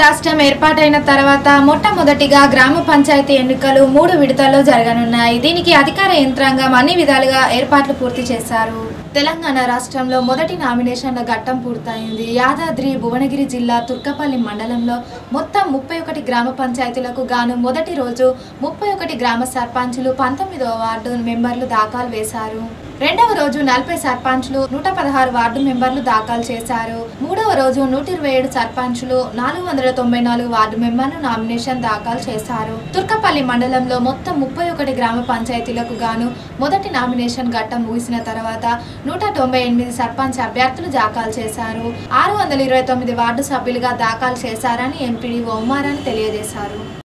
రాష్ట్రం ఏర్పాటైన తర్వాత మొట్టమొదటిగా గ్రామ పంచాయతీ ఎన్నికలు మూడు విడతల్లో జరగనున్నాయి దీనికి అధికార యంత్రాంగం అన్ని విధాలుగా ఏర్పాట్లు పూర్తి చేశారు తెలంగాణ రాష్ట్రంలో మొదటి నామినేషన్ల ఘట్టం పూర్తయింది యాదాద్రి భువనగిరి జిల్లా తుర్కపల్లి మండలంలో మొత్తం ముప్పై ఒకటి గ్రామ పంచాయతీలకు గాను మొదటి రోజు ముప్పై ఒకటి గ్రామ సర్పంచులు పంతొమ్మిదవ వార్డు మెంబర్లు దాఖలు వేశారు రెండవ రోజు నలభై సర్పంచ్లు నూట పదహారు వార్డు మెంబర్లు దాఖలు చేశారు మూడవ రోజు నూట ఇరవై ఏడు సర్పంచ్లు నాలుగు వందల తొంభై నాలుగు వార్డు మెంబర్లు నామినేషన్ దాఖలు చేశారు తుర్కపల్లి మండలంలో మొత్తం ముప్పై ఒకటి గ్రామ పంచాయతీలకు గాను మొదటి నామినేషన్ ఘట్టం ముగిసిన తర్వాత నూట తొంభై ఎనిమిది సర్పంచ్ అభ్యర్థులు దాఖలు చేశారు ఆరు వందల ఇరవై తొమ్మిది వార్డు సభ్యులుగా దాఖలు చేశారని ఎంపీడీ ఒమ్మారని తెలియజేశారు